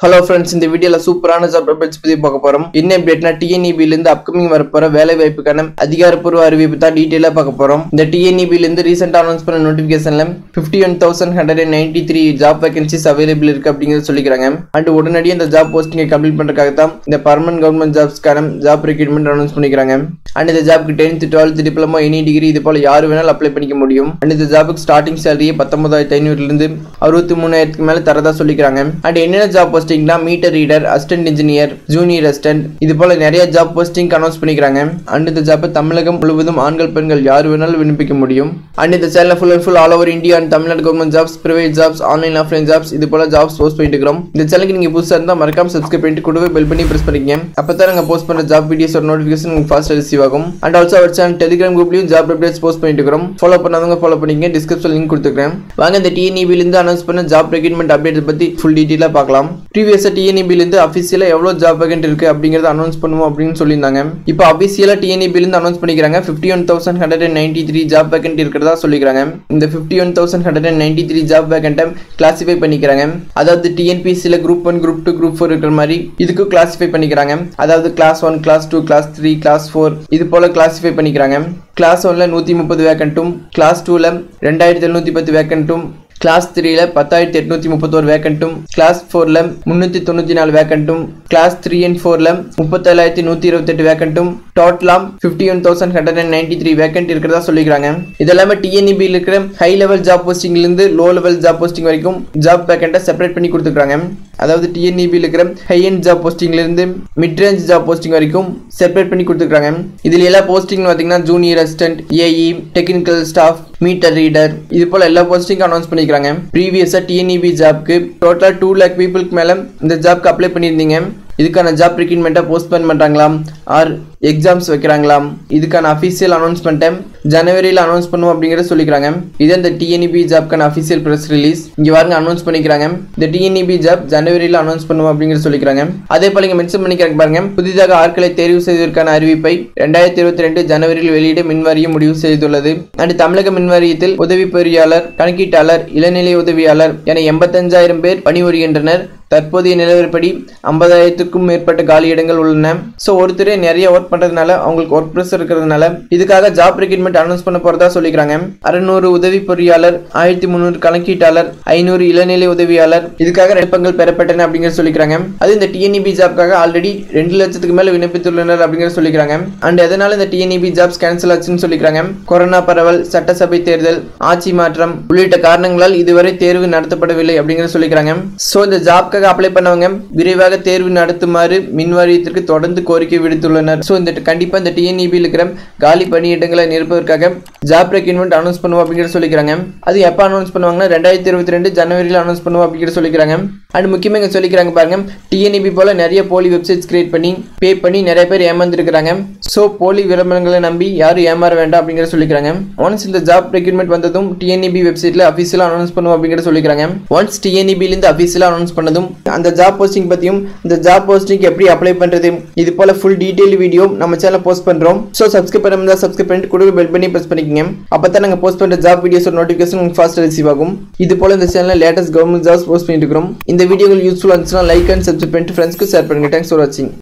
hello friends இந்த வீடியோல சூப்பரான ஜாப் அப்டேட்ஸ் பத்தி பார்க்க போறோம் என்ன அப்டேட்னா டிஎன்இபி இருந்து அப்கமிங் வரப்போற வேலை வாய்ப்புக்கான அதிகாரப்பூர்வ அறிவிப்பு தான் டீடைலா பார்க்க போறோம் இந்த டிஎன்இபி இருந்து ரீசெண்டா அனௌன்ஸ் பண்ண நோட்டிபிகேஷன்ல fifty one thousand hundred and ninety three job vacancies available இருக்கு அப்படிங்கறத சொல்லிக்கிறாங்க அண்ட் உடனடியாக இந்த ஜாப் போஸ்டிங்கை கம்ப்ளீட் பண்றதுக்காக தான் இந்த பர்மனன்ட் கவர்மெண்ட் ஜாப்ஸ்க்கான ஜாப் ரெக்ரூட்மெண்ட் அனௌன்ஸ் பண்ணிக்கிறாங்க அண்ட் இந்த ஜாப்க்கு tenth twelfth diploma any degree இது போல யார் வேணாலும் அப்ளை பண்ணிக்க முடியும் அண்ட் இந்த ஜாபுக்கு ஸ்டார்டிங் சேலரியே பத்தொன்பதாயிரத்தி ஐநூறுல இருந்து அறுபத்தி மூணாயிரத்துக்கு மேல தரதா சொல்லிக்கிறாங்க அண்ட் என்னென்ன ஜாப் போஸ்டிங்னா meter reader assistant engineer junior assistant இது போல நிறைய ஜாப் போஸ்டிங் அனௌன்ஸ் பண்ணிக்கிறாங்க அண்ட் இந்த ஜாப் தமிழகம் முழுவதும் ஆண்கள் பெண்கள் யார் வேணாலும் விண்ணப்பிக்க முடியும் அண்ட் இந்த channel full and full all over India and Tamil Nadu government jobs private jobs online offline jobs இது போல ஜாப்ஸ் போஸ்ட் பண்ணிட்டு இருக்கிறோம் இந்த சேனலுக்கு நீங்க புதுசா இருந்தா மறக்காம சப்ஸ்கிரைப் பண்ணிட்டு கூடவே பெல் பண்ணி பிரஸ் பண்ணிக்கங்க அப்பதான் நாங்க போஸ்ட் பண்ற ஜாப் வீடியோஸ் ஒரு நோட்டிஃபிகேஷன் உங்களுக்கு ஃபாஸ்ட் ரிசீவ் ஆகும் and also our channel Telegram குரூப்லயும் ஜாப் அப்டேட்ஸ் போஸ்ட் பண்ணிட்டு இருக்கிறோம் ஃபாலோ பண்ணாதவங்க ஃபாலோ பண்ணிக்கங்க டிஸ்கிரிப்ஷன் லிங்க் கொடுத்துருக்கேன் வாங்க இந்த டிஎன்இபி இருந்து அனௌன்ஸ் பண்ண ஜாப் ரெக்ரூட்மெண்ட் அப்டேட் பத்தி ஃபுல் டீட்டெயிலா பார்க்கலாம் ப்ரீவியஸா டிஎன்இபி இருந்து அஃபிஷியலா எவ்வளவு ஜாப் வேகன்ட் இருக்கு அப்படிங்கறத அனௌன்ஸ் பண்ணுவோம் அப்படின்னு சொல்லியிருந்தாங்க இப்போ அஃபிஷியலா டிஎன்இபி இருந்து அனௌன்ஸ் பண்ணிக்கிறாங்க fifty one thousand hundred and ninety three job vacant இருக்கிறதா சொல்லிக்கிறாங்க இந்த fifty one thousand hundred and ninety three job வேகண்ட்டை கிளாசிஃபை பண்ணிக்கிறாங்க அதாவது டிஎன்பிசியில் group one group two group four இருக்கிற மாதிரி இதுக்கும் கிளாசிஃபை பண்ணிக்கிறாங்க அதாவது class one class two class three class four இது போல கிளாசிஃபை பண்ணிக்கிறாங்க கிளாஸ் ஒன்ல நூற்றி முப்பது வேக்கண்ட்டும் கிளாஸ் டூவில் ரெண்டாயிரத்தி எழுநூற்றி பத்து வேக்கண்ட்டும் கிளாஸ் த்ரீல பத்தாயிரத்தி எட்நூத்தி முப்பத்தோரு வேக்கண்ட்டும் கிளாஸ் ஃபோர்ல முன்னூத்தி தொண்ணூத்தி நாலு வேக்கண்ட்டும் கிளாஸ் த்ரீ அண்ட் ஃபோர்ல முப்பத்தேழாயிரத்தி நூத்தி இருபத்தெட்டு வேக்கண்ட்டும் டோட்டலாம் fifty one thousand hundred and ninety three vacant இருக்கிறதா சொல்லிக்கிறாங்க இது எல்லாமே டிஎன்இபியில் இருக்கிற ஹை லெவல் ஜாப் போஸ்டிங்ல இருந்து லோ லெவல் ஜாப் போஸ்டிங் வரைக்கும் ஜாப் வேக்கண்ட்டை செப்பரேட் பண்ணி கொடுத்துருக்காங்க அதாவது டிஎன்இபியில் இருக்கிற ஹை எண்ட் ஜாப் போஸ்டிங்ல இருந்து மிட் ரேஞ்ச் ஜாப் போஸ்டிங் வரைக்கும் செப்பரேட் பண்ணி கொடுத்துருக்காங்க இதுல எல்லா போஸ்டிங் பார்த்தீங்கன்னா junior assistant AE technical staff meter reader இது போல எல்லா போஸ்டிங் அனௌன்ஸ் பண்ணிக்கிறாங்க ப்ரீவியஸா டிஎன்இபி ஜாப்க்கு டோட்டலா டூ லேக் பீப்புளுக்கு மேல இந்த ஜாப்க்கு அப்ளை பண்ணியிருந்தீங்க இதுக்கான ஜாப் ரெக்ரூட்மெண்ட்டை போஸ்ட்போன் பண்ணுறாங்களாம் ஆர் எக்ஸாம்ஸ் வைக்கிறாங்களாம் இதுக்கான அஃபீஷியல் அனௌன்ஸ்மெண்ட்டை ஜனவரியில் அனௌன்ஸ் பண்ணுவோம் அப்படிங்கிறத சொல்லிக்கிறாங்க இது இந்த டிஎன்இபி ஜாப்க்கான அஃபீஷியல் ப்ரெஸ் ரிலீஸ் இங்கே வாருங்க அனௌன்ஸ் பண்ணிக்கிறாங்க இந்த டிஎன்இபி ஜாப் ஜனவரியில் அனௌன்ஸ் பண்ணுவோம் அப்படிங்கிறத சொல்லிக்கிறாங்க அதே போல இங்கே மென்ஷன் பண்ணிக்கிறாங்க பாருங்க புதிதாக ஆட்களை தேர்வு செய்வதற்கான அறிவிப்பை ரெண்டாயிரத்தி இருபத்தி ரெண்டு ஜனவரியில் வெளியிட மின்வாரியம் முடிவு செய்துள்ளது அண்ட் தமிழக மின்வாரியத்தில் உதவி பொறியாளர் கணக்கீட்டாளர் இளநிலை உதவியாளர் என எண்பத்தஞ்சாயிரம் பேர் பணிபுரிகின்றனர் தற்போதைய நிலவரப்படி ஐம்பதாயிரத்துக்கும் மேற்பட்ட காலி இடங்கள் உள்ளன ஸோ ஒருத்தரே நிறைய ஒர்க் பண்றதுனால அவங்களுக்கு ஒர்க் ப்ரெஷர் இருக்கிறதுனால இதுக்காக ஜாப் ரெக்ரூட்மெண்ட் அனௌன்ஸ் பண்ண போறதா சொல்லிக்கிறாங்க அறுநூறு உதவி பொறியாளர் ஆயிரத்தி முந்நூறு கணக்கீட்டாளர் ஐநூறு இளநிலை உதவியாளர் இதுக்காக விண்ணப்பங்கள் பெறப்பட்டன அப்படிங்கிற சொல்லிக்கிறாங்க அது இந்த டிஎன்இபி ஜாப்க்காக ஆல்ரெடி ரெண்டு லட்சத்துக்கு மேல விண்ணப்பித்துள்ளனர் அப்படிங்கிற சொல்லிக்கிறாங்க அண்ட் எதனால இந்த டிஎன்இபி ஜாப்ஸ் கேன்சல் ஆச்சுன்னு சொல்லிக்கிறாங்க கொரோனா பரவல் சட்டசபை தேர்தல் ஆட்சி மாற்றம் உள்ளிட்ட காரணங்களால் இதுவரை தேர்வு நடத்தப்படவில்லை அப்படிங்கிற சொல்லிக்கிறாங்க ஸோ இந்த ஜாப்க்காக அப்ளை பண்ணவங்க விரைவாக தேர்வு நடத்துமாறு மின் வாரியத்திற்கு தொடர்ந்து கோரிக்கை விடுத்துள்ளனர் ஸோ இந்த கண்டிப்பா இந்த டிஎன்இபியில் இருக்கிற காலி பணியிடங்களை நிரப்புவதற்காக ஜாப் ரெக்ரூட்மெண்ட் அனௌன்ஸ் பண்ணுவோம் அப்படிங்கிற சொல்லிக்கிறாங்க அது எப்போ அனௌன்ஸ் பண்ணுவாங்கன்னா ரெண்டாயிரத்தி இருபத்தி ரெண்டு ஜனவரியில் அனௌன்ஸ் பண்ணுவோம் அப்படிங்கிற சொல்லிக்கிறாங்க அண்ட் முக்கியமாக இங்கே சொல்லிக்கிறாங்க பாருங்க டிஎன்இபி போல நிறைய போலி வெப்சைட்ஸ் கிரியேட் பண்ணி பே பண்ணி நிறைய பேர் ஏமாந்துருக்கிறாங்க ஸோ போலி விளம்பரங்களை நம்பி யாரும் ஏமாற வேண்டாம் அப்படிங்கிற சொல்லிக்கிறாங்க ஒன்ஸ் இந்த ஜாப் ரெக்ரூட்மெண்ட் வந்ததும் டிஎன்இபி வெப்சைட்ல அஃபீஷியலாக அனௌன்ஸ் பண்ணுவோம் அப்படிங்கிற சொல்லிக்கிறாங்க ஒன்ஸ் டிஎன்இபிலேருந்து அஃபீஷியலாக அனௌன்ஸ் பண்ணதும் அந்த ஜாப் போஸ்டிங் பற்றியும் இந்த ஜாப் போஸ்டிங் எப்படி அப்ளை பண்ணுறது இது போல ஃபுல் டீட்டெயில் வீடியோ நம்ம சேனல் போஸ்ட் பண்ணுறோம் ஸோ சப்ஸ்கிரைப் பண்ணாமல் சப்ஸ்கிரைப் பண்ணிட்டு கூட பெல் பண்ணி ப்ரெஸ் பண்ணிக்கங்க அப்போ தான் நாங்கள் போஸ்ட் பண்ணுற ஜாப் வீடியோஸ் நோட்டிஃபிகேஷன் உங்களுக்கு ஃபாஸ்ட் ரிசீவ் ஆகும் இது போல இந்த சேனலில் லேட்டஸ்ட் கவர்மெண்ட் ஜாப்ஸ் போஸ்ட் பண்ணிட்டு இருக்கிறோம் இந்த வீடியோகள் யூஸ்ஃபுல்லாக இருந்துச்சுன்னா லைக் அண்ட் சப்ஸ்கிரைப் பண்ணிட்டு ஃப்ரெண்ட்ஸ்க்கு ஷேர் பண்ணுங்க தேங்க்ஸ் ஃபார் வாட்சிங்